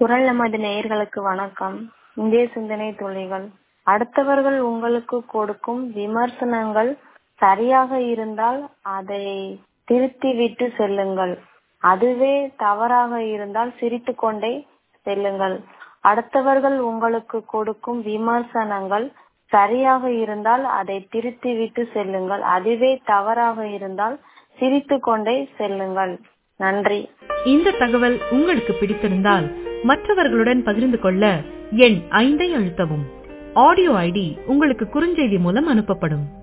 குரல் நமது நேயர்களுக்கு வணக்கம் இந்திய சிந்தனை துளிகள் அடுத்தவர்கள் உங்களுக்கு கொடுக்கும் விமர்சனங்கள் சரியாக இருந்தால் அதை திருத்திவிட்டு செல்லுங்கள் அதுவே தவறாக இருந்தால் சிரித்துக்கொண்டே செல்லுங்கள் அடுத்தவர்கள் உங்களுக்கு கொடுக்கும் விமர்சனங்கள் சரியாக இருந்தால் அதை திருத்திவிட்டு செல்லுங்கள் அதுவே தவறாக இருந்தால் சிரித்துக்கொண்டே செல்லுங்கள் நன்றி இந்த தகவல் உங்களுக்கு பிடித்திருந்தால் மற்றவர்களுடன் பகிர்ந்து கொள்ள எண் ஐந்தை அழுத்தவும் ஆடியோ ஐடி உங்களுக்கு குறுஞ்செய்தி மூலம் அனுப்பப்படும்